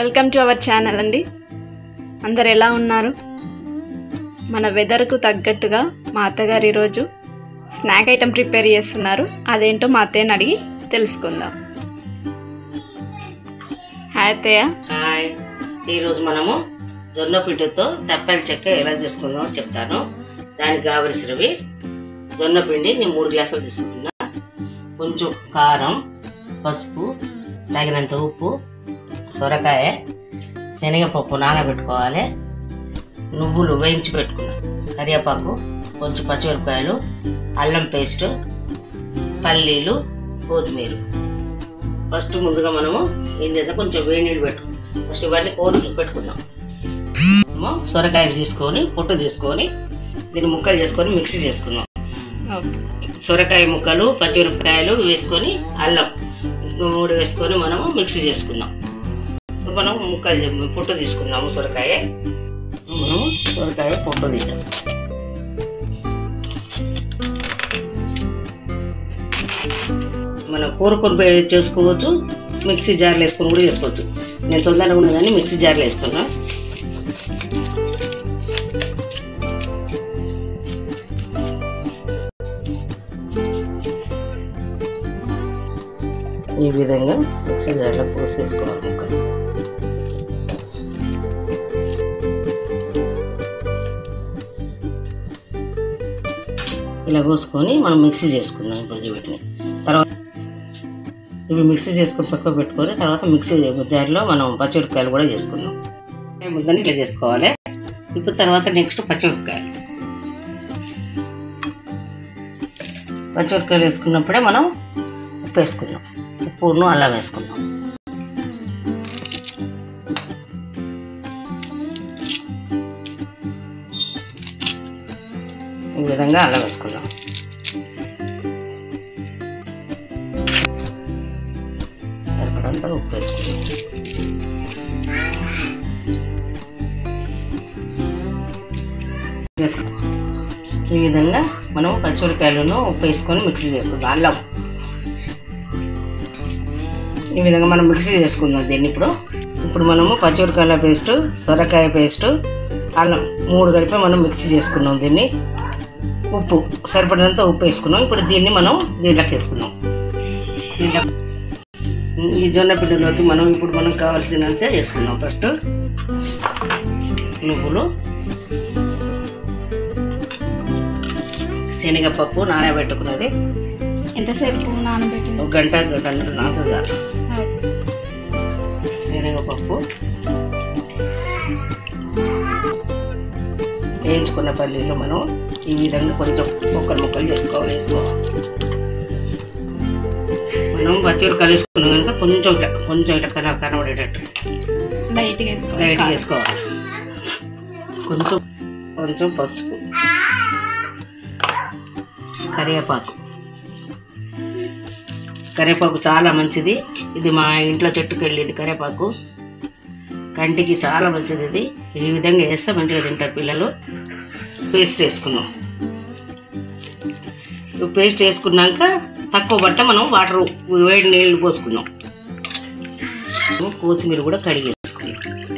Welcome to our channel అండి అందరు ఎలా ఉన్నారు మన వెదర్కు తగ్గట్టుగా మా అత్తగారు ఈరోజు స్నాక్ ఐటెం ప్రిపేర్ చేస్తున్నారు అదేంటో మా అత్తయ్యని అడిగి తెలుసుకుందాం హాయ్ అత్తయ్య హాయ్ ఈరోజు మనము జొన్న పిండితో తప్పాల చెక్క ఎలా చేసుకుందామో చెప్తాను దానికి కావలసినవి జొన్న పిండి నేను మూడు గ్లాసులు తీసుకున్నా కొంచెం కారం పసుపు తగినంత ఉప్పు సొరకాయ శనగపప్పు నానబెట్టుకోవాలి నువ్వులు వేయించి పెట్టుకున్నా కరివేపాకు కొంచెం పచ్చిమిరపకాయలు అల్లం పేస్ట్ పల్లీలు కొత్తిమీర ఫస్ట్ ముందుగా మనము ఏం చేద్దాం కొంచెం వేడి నీళ్ళు పెట్టు ఫస్ట్ ఇవన్నీ కోరి పెట్టుకుందాం మనము సొరకాయలు తీసుకొని పొట్టు తీసుకొని దీన్ని ముక్కలు చేసుకొని మిక్సీ చేసుకుందాం ఓకే సొరకాయ ముక్కలు పచ్చిమిరపకాయలు వేసుకొని అల్లం ఇంకో మూడు వేసుకొని మనము మిక్సీ చేసుకుందాం ఇప్పుడు మనం ముక్కలు చే- పొట్టు తీసుకుందాము సొరకాయ మనము సొరకాయ పొట్టు తీద్దాం మనం కూరకొని పోయి చేసుకోవచ్చు మిక్సీ జార్లో వేసుకొని కూడా చేసుకోవచ్చు నేను తొందరగా ఉన్నదని మిక్సీ జార్లో వేస్తున్నా ఈ విధంగా మిక్సీ జార్లో పోసి వేసుకోవాలి ముక్కలు ఇలా కోసుకొని మనం మిక్సీ చేసుకుందాం ఇప్పుడు వీటిని తర్వాత ఇవి మిక్సీ చేసుకొని పక్క పెట్టుకొని తర్వాత మిక్సీ జార్లో మనం పచ్చిమిరపకాయలు కూడా చేసుకుందాం ముందని ఇట్లా చేసుకోవాలి ఇప్పుడు తర్వాత నెక్స్ట్ పచ్చిమిరపకాయలు పచ్చిమిరపకాయలు వేసుకున్నప్పుడే మనం ఉప్పు వేసుకుందాం ఉప్పును అల్లం వేసుకుందాం ఈ విధంగా అల్లం వేసుకుందాం సరిపడంతా ఉప్పు వేసుకుందాం వేసుకో ఈ విధంగా మనం పచ్చిమిరకాయలను ఉప్పు వేసుకొని మిక్సీ చేసుకుందాం అల్లం ఈ విధంగా మనం మిక్సీ చేసుకుందాం దీన్ని ఇప్పుడు ఇప్పుడు మనము పచ్చిమిరకాయల పేస్ట్ సొరకాయ పేస్ట్ అల్లం మూడు కలిపి మనం మిక్సీ చేసుకున్నాం దీన్ని ఉప్పు సరిపడినంత ఉప్పు వేసుకున్నాం ఇప్పుడు దీన్ని మనం దీంట్లోకి వేసుకున్నాం దీంట్లో ఈ జొన్న పిండిలోకి మనం ఇప్పుడు మనం కావాల్సినంత వేసుకున్నాం ఫస్ట్ నువ్వులు శనగపప్పు నానబెట్టుకున్నది ఎంతసేపు నానబెట్టింది ఒక గంట గంట నానదు శనగపప్పు వేయించుకున్న పల్లీలు మనం ఈ విధంగా కొంచెం ముక్కలు ముక్కలు చేసుకోవాలి వేసుకోవాలి మనం పచ్చిమిరకాయలు వేసుకున్నాం కనుక కొంచెం ఇట్లా కొంచెం ఇట్లా కన కనబడేటట్టు లైట్గా వేసుకోవాలి లైట్గా వేసుకోవాలి కొంచెం కొంచెం పసుపు కరివేపాకు కరివేపాకు చాలా మంచిది ఇది మా ఇంట్లో చెట్టుకు వెళ్ళేది కరివేపాకు కంటికి చాలా మంచిది ఇది ఈ విధంగా వేస్తే మంచిగా తింటారు పిల్లలు పేస్ట్ వేసుకున్నాం ఇప్పుడు పేస్ట్ వేసుకున్నాక తక్కువ పడితే మనం వాటర్ వేడి నీళ్ళు పోసుకుందాం కొత్తిమీర కూడా కడిగి వేసుకున్నాం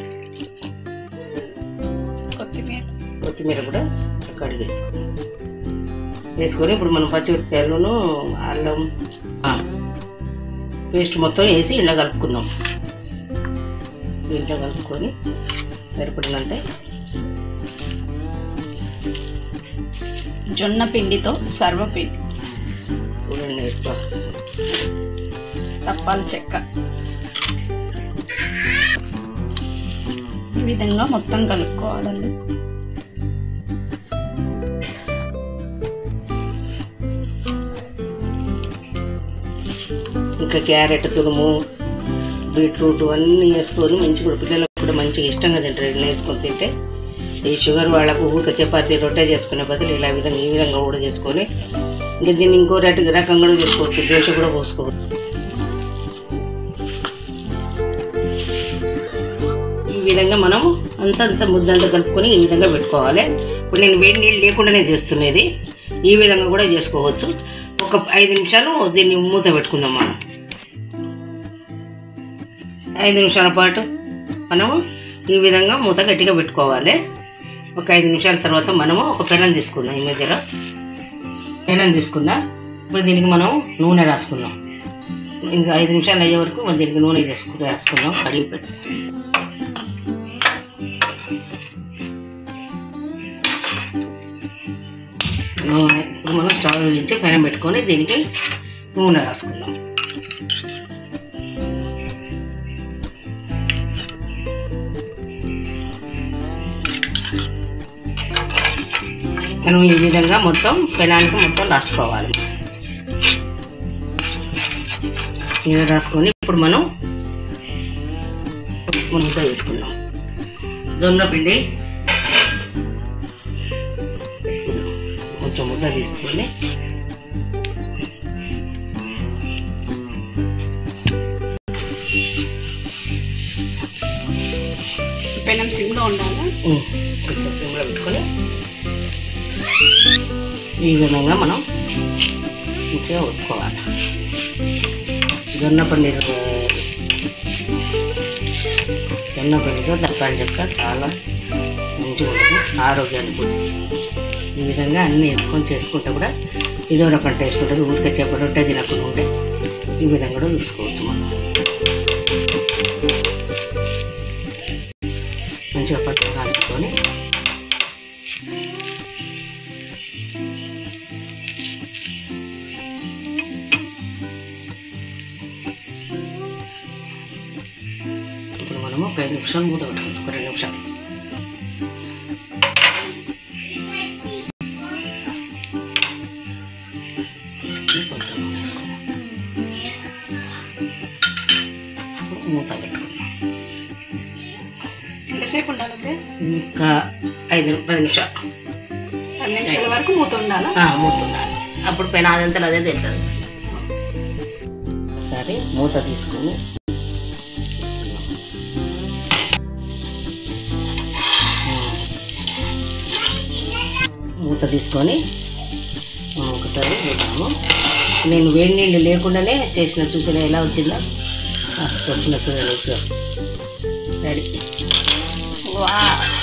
కొత్తిమీర కొత్తిమీర కూడా కడిగి వేసుకున్నాం వేసుకొని ఇప్పుడు మనం పచ్చిమిరపకాయలను అల్లం ఆ, పేస్ట్ మొత్తం వేసి ఇంట్లో కలుపుకుందాం ఇంట్లో కలుపుకొని సరిపడినంత జొన్న పిండితో సర్వపిండి చూడండి ఎక్కువ తప్పాల చెక్క ఈ విధంగా మొత్తం కలుపుకోవాలండి ఇంకా క్యారెట్ తురుము బీట్రూట్ అన్నీ వేసుకొని మంచిగా కూడా పిల్లలకు కూడా మంచిగా ఇష్టంగా తింటారు ఇట్లా వేసుకొని తింటే ఈ షుగర్ వాళ్ళకు ఊరిక చపాతీ రొట్టె చేసుకునే బదులు ఇలా విధంగా ఈ విధంగా కూడా చేసుకొని ఇంకా దీన్ని ఇంకో రటి రకం కూడా చేసుకోవచ్చు దోశ కూడా పోసుకోవచ్చు ఈ విధంగా మనం అంత అంత ముద్దంతా కలుపుకొని ఈ విధంగా పెట్టుకోవాలి ఇప్పుడు నేను వేడి నీళ్ళు లేకుండానే చేస్తున్నది ఈ విధంగా కూడా చేసుకోవచ్చు ఒక ఐదు నిమిషాలు దీన్ని మూత పెట్టుకుందాం మనం ఐదు నిమిషాల పాటు మనము ఈ విధంగా మూత గట్టిగా పెట్టుకోవాలి ఒక ఐదు నిమిషాల తర్వాత మనము ఒక పెనం తీసుకుందాం ఈ మధ్యలో పెనం తీసుకున్నా ఇప్పుడు దీనికి మనం నూనె రాసుకుందాం ఇంకా ఐదు నిమిషాలు అయ్యే వరకు మనం దీనికి నూనె చేసుకుని రాసుకుందాం కడిగి పెట్టి నూనె ఇప్పుడు మనం స్టవ్ వేయించి పెనం పెట్టుకొని దీనికి నూనె రాసుకుందాం మనం ఈ విధంగా మొత్తం పెనానికి మొత్తం రాసుకోవాలి ఇలా రాసుకొని ఇప్పుడు మనం ముద్ద పెట్టుకుందాం జొన్న పిండి కొంచెం ముద్ద తీసుకొని పెనం సిమ్లో ఉండాలా ఉమ్, కొంచెం సిమ్లో పెట్టుకొని ఈ విధంగా మనం మంచిగా ఉట్టుకోవాలి జొన్న పన్నీర్ జొన్న పిండితో తప్పాలి చెక్క చాలా మంచిగా ఉంటుంది ఆరోగ్యానికి కూడా. ఈ విధంగా అన్నీ వేసుకొని చేసుకుంటే కూడా ఇదో రకం టేస్ట్ ఉంటుంది ఊరికే చెప్పడంటే తినకుండా ఉంటే ఈ విధంగా కూడా చూసుకోవచ్చు మనం మంచిగా పట్టు కాల్చుకొని ఇప్పుడు మనము ఒక ఐదు నిమిషాలు మూత పెట్టుకుంటాం ఒక రెండు నిమిషాలు కొంచెం నూనె వేసుకుందాం. మూత పెట్టుకుందాం ఎంతసేపు ఉండాలి అయితే ఇంకా ఐదు పది నిమిషాలు పది నిమిషాల వరకు మూత ఉండాలా ఆ, మూత ఉండాలి అప్పుడు పెన అదంతా అదే తెలుస్తుంది ఒకసారి మూత తీసుకొని మూత తీసుకొని మనం ఒకసారి చూద్దాము నేను వేడి నీళ్ళు లేకుండానే చేసిన చూసిన ఎలా వచ్చిందో మస్తు వస్తున్న చూడండి ఇప్పుడు రెడీ వా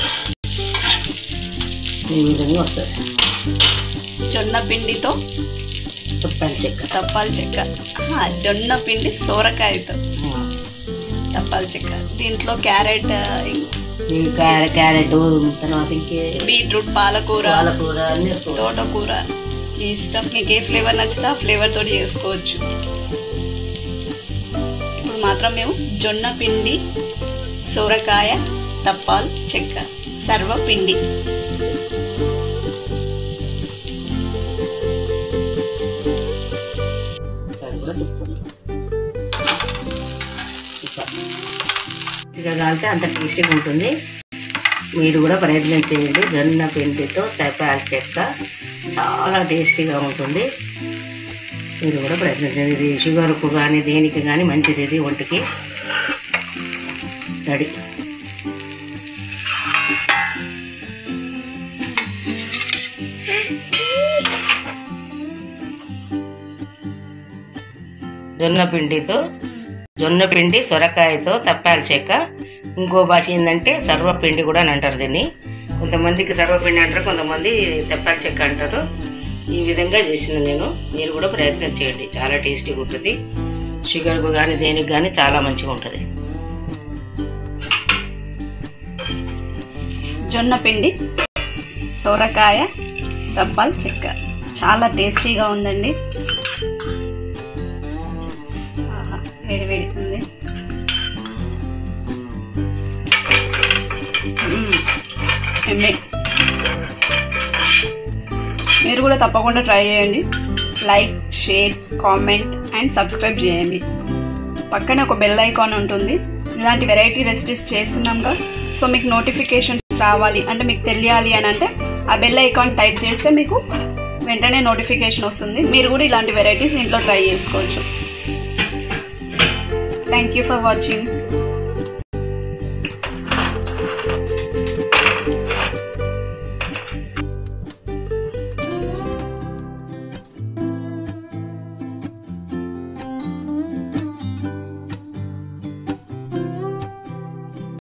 ఈ విధంగా వస్తుంది జొన్న పిండితో చెప్పాను చెక్క తప్పాల చెక్క ఆ, జొన్న పిండి సోరకాయతో తప్పాల చెక్క దీంట్లో క్యారెట్ ఈ క్యారె క్యారెట్ తర్వాత ఇంకే బీట్రూట్ పాలకూర పాలకూర అన్నీ వేసుకోవాలి తోటకూర మీ ఇష్టం మీకు ఏ ఫ్లేవర్ నచ్చితే ఆ ఫ్లేవర్ తోటి చేసుకోవచ్చు ఇప్పుడు మాత్రం మేము జొన్న పిండి సొరకాయ తప్పాల్ చెక్క సర్వ పిండి ఒకసారి కూడా తిప్పుకుందాం ఇక కాలితే అంత టేస్టీగా ఉంటుంది మీరు కూడా ప్రయత్నం చేయండి జొన్న పిండితో తపాల చెక్క చాలా టేస్టీగా ఉంటుంది మీరు కూడా ప్రయత్నం చేయండి ఇది షుగర్కు కానీ దేనికి కానీ మంచిది ఇది ఒంటికి రెడీ జొన్న పిండితో జొన్న పిండి సొరకాయతో తప్పాల చెక్క ఇంకో భాష ఏంటంటే సర్వపిండి కూడా అని అంటారు దీన్ని కొంతమందికి సర్వపిండి అంటారు కొంతమంది తెప్పాల చెక్క అంటారు ఈ విధంగా చేసిన నేను మీరు కూడా ప్రయత్నం చేయండి చాలా టేస్టీగా ఉంటుంది షుగర్కు కానీ దేనికి కానీ చాలా మంచిగా ఉంటుంది జొన్న పిండి సొరకాయ తప్పాల్ చెక్క చాలా టేస్టీగా ఉందండి ఆహా, వేడి వేడి ఉంది మ్మ్. ఎమ్మె. మీరు కూడా తప్పకుండా ట్రై చేయండి like share comment and subscribe చేయండి పక్కనే ఒక బెల్ ఐకాన్ ఉంటుంది ఇలాంటి వెరైటీ రెసిపీస్ చేస్తున్నాంగా సో మీకు నోటిఫికేషన్స్ రావాలి అంటే మీకు తెలియాలి అని అంటే ఆ బెల్ ఐకాన్ టైప్ చేస్తే మీకు వెంటనే నోటిఫికేషన్ వస్తుంది మీరు కూడా ఇలాంటి వెరైటీస్ ఇంట్లో ట్రై చేసుకోవచ్చు థ్యాంక్ యూ ఫర్ వాచింగ్